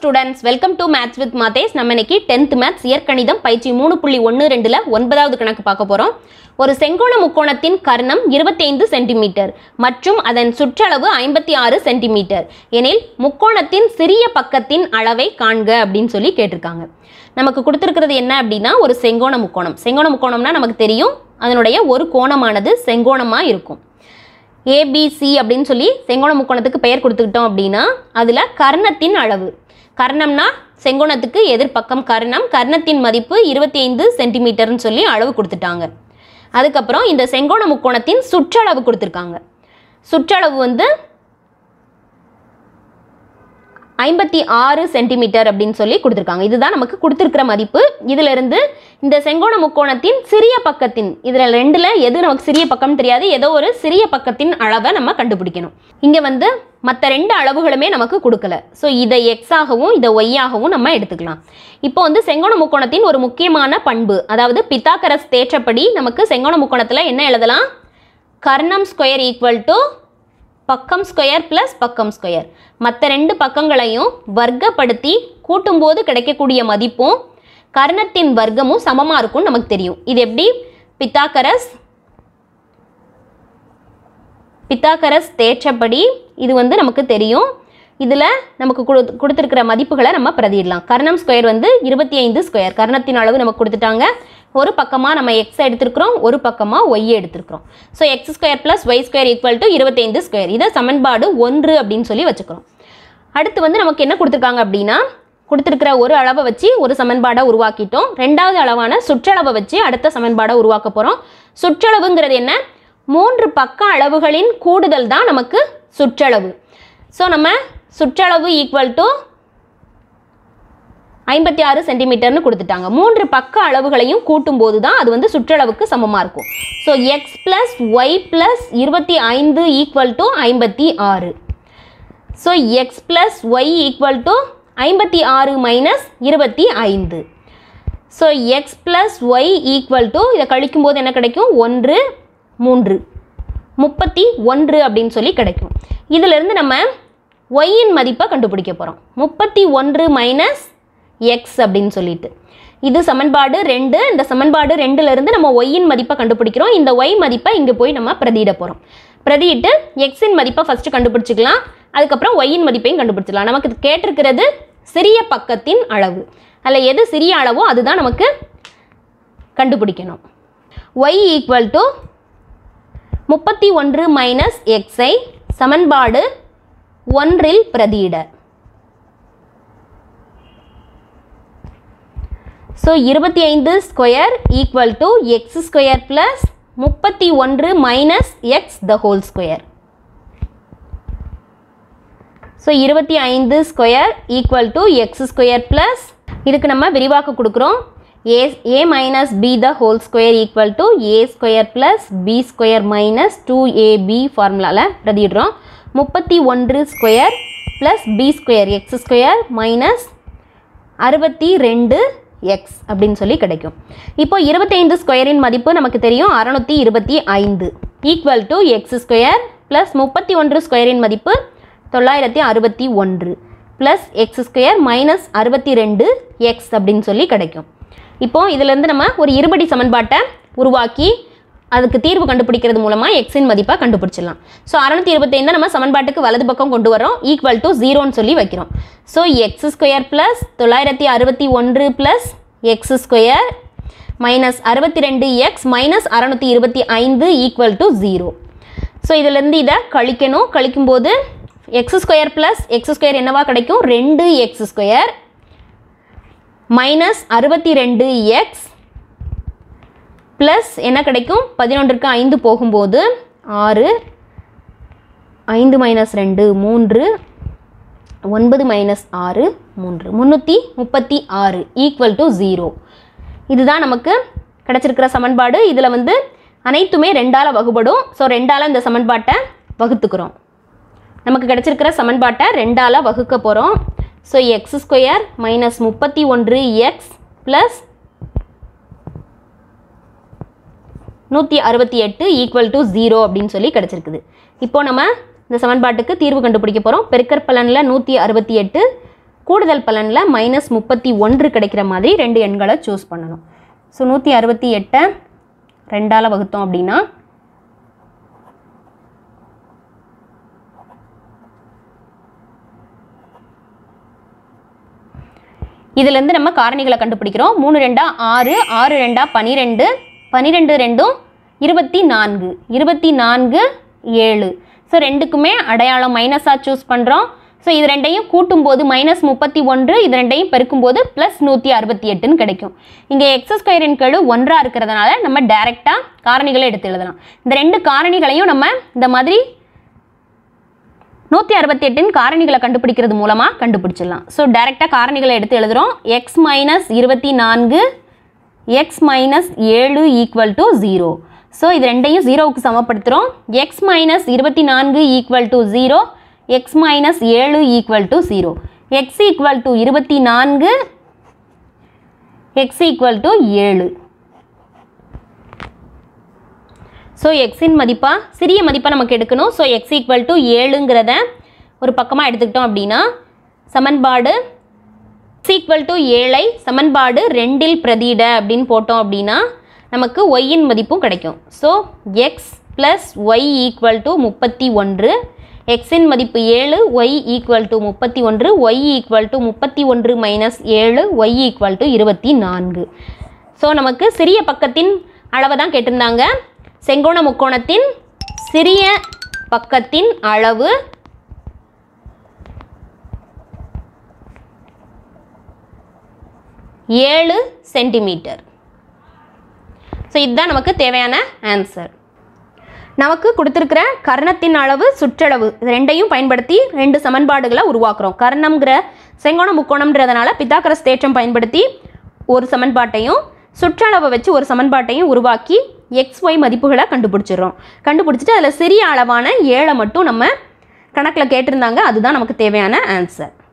students welcome to maths with Mathesh நம்ம இன்னைக்கு tenth maths இயற்கணிதம் பயிற்சி மூணு புள்ளி ஒன்று ரெண்டில் ஒன்பதாவது கணக்கு பார்க்க போகிறோம் ஒரு செங்கோண முக்கோணத்தின் கர்ணம் 25 சென்டிமீட்டர் மற்றும் அதன் சுற்றளவு ஐம்பத்தி ஆறு சென்டிமீட்டர் எனில் முக்கோணத்தின் சிறிய பக்கத்தின் அளவை காண்க அப்படின்னு சொல்லி கேட்டிருக்காங்க நமக்கு கொடுத்துருக்கிறது என்ன அப்படின்னா ஒரு செங்கோண முக்கோணம் செங்கோண முக்கோணம்னா நமக்கு தெரியும் அதனுடைய ஒரு கோணமானது செங்கோணமாக இருக்கும் ஏபிசி அப்படின்னு சொல்லி செங்கோண முக்கோணத்துக்கு பெயர் கொடுத்துக்கிட்டோம் அப்படின்னா அதில் கர்ணத்தின் அளவு கர்ணம்னா செங்கோணத்துக்கு எதிர்ப்பக்கம் கர்ணம் கர்ணத்தின் மதிப்பு இருபத்தி ஐந்து சென்டிமீட்டர்னு சொல்லி அளவு கொடுத்துட்டாங்க அதுக்கப்புறம் இந்த செங்கோண முக்கோணத்தின் சுற்றளவு கொடுத்துருக்காங்க சுற்றளவு வந்து ஐம்பத்தி ஆறு சென்டிமீட்டர் அப்படின்னு சொல்லி கொடுத்துருக்காங்க இதுதான் நமக்கு கொடுத்துருக்கிற மதிப்பு இதுல இருந்து இந்த செங்கோண முக்கோணத்தின் சிறிய பக்கத்தின் இதில் ரெண்டில் எது நமக்கு சிறிய பக்கம்னு தெரியாது ஏதோ ஒரு சிறிய பக்கத்தின் அளவை நம்ம கண்டுபிடிக்கணும் இங்கே வந்து மற்ற ரெண்டு அளவுகளுமே நமக்கு கொடுக்கல ஸோ இதை எக்ஸ் ஆகவும் இதை ஒய் ஆகவும் நம்ம எடுத்துக்கலாம் இப்போ வந்து செங்கோண முக்கோணத்தின் ஒரு முக்கியமான பண்பு அதாவது பித்தாகரஸ் தேற்றப்படி நமக்கு செங்கோண முக்கோணத்தில் என்ன எழுதலாம் கர்ணம் ஸ்கொயர் ஈக்குவல் டு பக்கம் ஸ்கொயர் ப்ளஸ் பக்கம் ஸ்கொயர் மற்ற ரெண்டு பக்கங்களையும் வர்க்கப்படுத்தி கூட்டும்போது கிடைக்கக்கூடிய மதிப்பும் கர்ணத்தின் வர்க்கமும் சமமாக இருக்கும்னு நமக்கு தெரியும் இது எப்படி பித்தாகரஸ் பித்தாகரஸ் தேற்றப்படி இது வந்து நமக்கு தெரியும் இதில் நமக்கு கொடு கொடுத்துருக்கிற மதிப்புகளை நம்ம பிரதியிடலாம் கர்ணம் ஸ்கொயர் வந்து இருபத்தி ஐந்து ஸ்கொயர் கர்ணத்தின் அளவு நமக்கு கொடுத்துட்டாங்க ஒரு பக்கமாக நம்ம எக்ஸ் எடுத்திருக்கிறோம் ஒரு பக்கமாக ஒய் எடுத்திருக்கிறோம் so X square plus Y square equal to இருபத்தைந்து ஸ்கொயர் இதை சமன்பாடு ஒன்று அப்படின்னு சொல்லி வச்சுக்கிறோம் அடுத்து வந்து நமக்கு என்ன கொடுத்துருக்காங்க அப்படின்னா கொடுத்துருக்கிற ஒரு அளவை வச்சு ஒரு சமன்பாடை உருவாக்கிட்டோம் ரெண்டாவது அளவான சுற்றளவை வச்சு அடுத்த சமன்பாடை உருவாக்க போகிறோம் சுற்றளவுங்கிறது என்ன மூன்று பக்க அளவுகளின் கூடுதல் தான் நமக்கு சுற்றளவு ஸோ நம்ம சுற்றளவு ஈக்குவல் டு ஐம்பத்தி ஆறு சென்டிமீட்டர்னு கொடுத்துட்டாங்க மூன்று பக்க அளவுகளையும் கூட்டும்போது தான் அது வந்து சுற்றளவுக்கு சமமாக இருக்கும் so X plus Y plus இருபத்தி ஐந்து ஈக்குவல் டு ஐம்பத்தி ஆறு so X plus Y equal to ஐம்பத்தி ஆறு மைனஸ் இருபத்தி ஐந்து so X plus Y equal to இதை கழிக்கும் போது என்ன கிடைக்கும் ஒன்று மூன்று முப்பத்தி ஒன்று அப்படின்னு சொல்லி கிடைக்கும் இதிலிருந்து நம்ம ஒய்யின் மதிப்பை கண்டுபிடிக்க போகிறோம் முப்பத்தி ஒன்று மைனஸ் எக்ஸ் அப்படின்னு சொல்லிட்டு இது சமன்பாடு ரெண்டு இந்த சமன்பாடு ரெண்டுலேருந்து நம்ம ஒய்யின் மதிப்பை கண்டுபிடிக்கிறோம் இந்த ஒய் மதிப்பை இங்கே போய் நம்ம பிரதியிட போகிறோம் பிரதியிட்டு எக்ஸின் மதிப்பை ஃபஸ்ட்டு கண்டுபிடிச்சிக்கலாம் அதுக்கப்புறம் ஒய்யின் மதிப்பையும் கண்டுபிடிச்சிக்கலாம் நமக்கு இது கேட்டிருக்கிறது சிறிய பக்கத்தின் அளவு அதில் எது சிறிய அளவோ அதுதான் நமக்கு கண்டுபிடிக்கணும் ஒய் ஈக்குவல் டு முப்பத்தி ஒன்று மைனஸ் எக்ஸை சமன்பாடு ஒன்றில் பிரதியிட ஸோ இருபத்தி ஐந்து square equal to X square plus முப்பத்தி ஒன்று minus X the whole square so இருபத்தி ஐந்து square equal to X square plus இதுக்கு நம்ம விரிவாக்க கொடுக்குறோம் A A minus B the whole square equal to A square plus B square minus two A B ஃபார்முலாவில் பிரதிடுறோம் முப்பத்தி ஒன்று square plus B square X square minus அறுபத்தி ரெண்டு எக்ஸ் அப்படின்னு சொல்லி கிடைக்கும் இப்போ இருபத்தைந்து ஸ்கொயரின் மதிப்பு நமக்கு தெரியும் அறநூற்றி இருபத்தி ஐந்து equal to X square plus முப்பத்தி ஒன்று ஸ்கொயரின் மதிப்பு தொள்ளாயிரத்தி அறுபத்தி ஒன்று ப்ளஸ் எக்ஸ் ஸ்கொயர் மைனஸ் அறுபத்தி ரெண்டு எக்ஸ் அப்படின்னு சொல்லி கிடைக்கும் இப்போ இதிலேருந்து நம்ம ஒரு இருபடி சமன்பாட்டை உருவாக்கி அதுக்கு தீர்வு கண்டுபிடிக்கிறது மூலமாக எக்ஸின் மதிப்பை கண்டுபிடிச்சிடலாம் ஸோ அறநூற்றி இருபத்தைந்து நம்ம சமன்பாட்டுக்கு வலது பக்கம் கொண்டு வரோம் ஈக்குவல் டு ஜீரோன்னு சொல்லி வைக்கிறோம் ஸோ எக்ஸ் ஸ்கொயர் ப்ளஸ் தொள்ளாயிரத்தி அறுபத்தி ஒன்று ப்ளஸ் எக்ஸ் ஸ்கொயர் மைனஸ் அறுபத்தி ரெண்டு எக்ஸ் மைனஸ் அறநூற்றி இருபத்தி ஐந்து ஈக்குவல் டு ஜீரோ ஸோ இதிலேருந்து இதை கழிக்கணும் கழிக்கும்போது X square plus X square என்னவா கிடைக்கும் ரெண்டு எக்ஸ் ஸ்கொயர் மைனஸ் அறுபத்தி ரெண்டு எக்ஸ் ப்ளஸ் என்ன கிடைக்கும் பதினொன்றுக்கு ஐந்து போகும்போது ஆறு ஐந்து மைனஸ் ரெண்டு மூன்று ஒன்பது மைனஸ் ஆறு மூன்று முந்நூற்றி முப்பத்தி ஆறு ஈக்குவல் டு ஜீரோ இதுதான் நமக்கு கிடச்சிருக்கிற சமன்பாடு இதில் வந்து அனைத்துமே ரெண்டால் வகுபடும் ஸோ ரெண்டால் இந்த சமன்பாட்டை வகுத்துக்கிறோம் நமக்கு கிடச்சிருக்கிற சமன்பாட்டை ரெண்டால் வகுக்க போகிறோம் ஸோ எக்ஸ் ஸ்கொயர் மைனஸ் முப்பத்தி ஒன்று எக்ஸ் ப்ளஸ் நூற்றி அறுபத்தி எட்டு ஈக்குவல் டு ஜீரோ அப்படின்னு சொல்லி கிடச்சிருக்குது இப்போ நம்ம இந்த சமன்பாட்டுக்கு தீர்வு கண்டுபிடிக்க போகிறோம் பெருக்கற்பலனில் நூற்றி அறுபத்தி எட்டு கூடுதல் பலனில் மைனஸ் முப்பத்தி ஒன்று கிடைக்கிற மாதிரி ரெண்டு எண்களை சூஸ் பண்ணணும் ஸோ நூற்றி அறுபத்தி எட்டை ரெண்டால் வகுத்தோம் அப்படின்னா இதுலேருந்து நம்ம காரணிகளை கண்டுபிடிக்கிறோம் மூணு ரெண்டா ஆறு ஆறு ரெண்டா பனிரெண்டு பனிரெண்டு ரெண்டும் இருபத்தி நான்கு இருபத்தி நான்கு ஏழு ஸோ ரெண்டுக்குமே அடையாளம் மைனஸாக சூஸ் பண்ணுறோம் ஸோ இது ரெண்டையும் கூட்டும்போது மைனஸ் முப்பத்தி ஒன்று இது ரெண்டையும் பெருக்கும்போது ப்ளஸ் நூற்றி அறுபத்தி எட்டுன்னு கிடைக்கும் இங்கே எக்ஸ் ஸ்கொயரின் கெழு ஒன்றாக இருக்கிறதுனால நம்ம டைரெக்டாக காரணிகளை எடுத்து எழுதலாம் இந்த ரெண்டு காரணிகளையும் நம்ம இந்த மாதிரி நூற்றி அறுபத்தி எட்டின் காரணிகளை கண்டுபிடிக்கிறது மூலமாக கண்டுபிடிச்சிடலாம் ஸோ டைரெக்டாக காரணிகளை எடுத்து எழுதுகிறோம் எக்ஸ் மைனஸ் இருபத்தி நான்கு எக்ஸ் மைனஸ் ஏழு ஈக்குவல் டு ஜீரோ ஸோ இது ரெண்டையும் ஜீரோவுக்கு சமப்படுத்துகிறோம் எக்ஸ் மைனஸ் இருபத்தி நான்கு equal to zero X minus ஏழு equal to zero X equal to இருபத்தி நான்கு எக்ஸ் ஈக்குவல் டு ஏழு ஸோ எக்ஸின் மதிப்பாக சிறிய மதிப்பை நமக்கு எடுக்கணும் ஸோ எக்ஸ் ஈக்குவல் டு ஏழுங்கிறத ஒரு பக்கமாக எடுத்துக்கிட்டோம் அப்படின்னா சமன்பாடு எக்ஸ் ஈக்குவல் டு ஏழை சமன்பாடு ரெண்டில் பிரதியிட அப்படின்னு போட்டோம் அப்படின்னா நமக்கு ஒய்யின் மதிப்பும் கிடைக்கும் so X plus Y equal to முப்பத்தி ஒன்று எக்ஸின் மதிப்பு ஏழு ஒய் ஈக்குவல் டு முப்பத்தி ஒன்று ஒய் ஈக்குவல் டு முப்பத்தி ஒன்று மைனஸ் ஏழு ஒய் ஈக்குவல் டு இருபத்தி நான்கு ஸோ நமக்கு சிறிய பக்கத்தின் அளவை தான் கேட்டிருந்தாங்க செங்கோண முக்கோணத்தின் சிறிய பக்கத்தின் அளவு ஏழு சென்டிமீட்டர் ஸோ இதுதான் நமக்கு தேவையான ஆன்சர் நமக்கு கொடுத்துருக்கிற கர்ணத்தின் அளவு சுற்றளவு இது ரெண்டையும் பயன்படுத்தி ரெண்டு சமன்பாடுகளை உருவாக்குறோம் கர்ணம்ங்கிற செங்கோண முக்கோணம்ன்றதுனால பித்தாக்கரஸ் தேற்றம் பயன்படுத்தி ஒரு சமன்பாட்டையும் சுற்றளவை வச்சு ஒரு சமன்பாட்டையும் உருவாக்கி எக்ஸ் ஒய் மதிப்புகளை கண்டுபிடிச்சிடுறோம் கண்டுபிடிச்சிட்டு அதில் சிறிய அளவான ஏழை மட்டும் நம்ம கணக்கில் கேட்டிருந்தாங்க அதுதான் நமக்கு தேவையான ஆன்சர்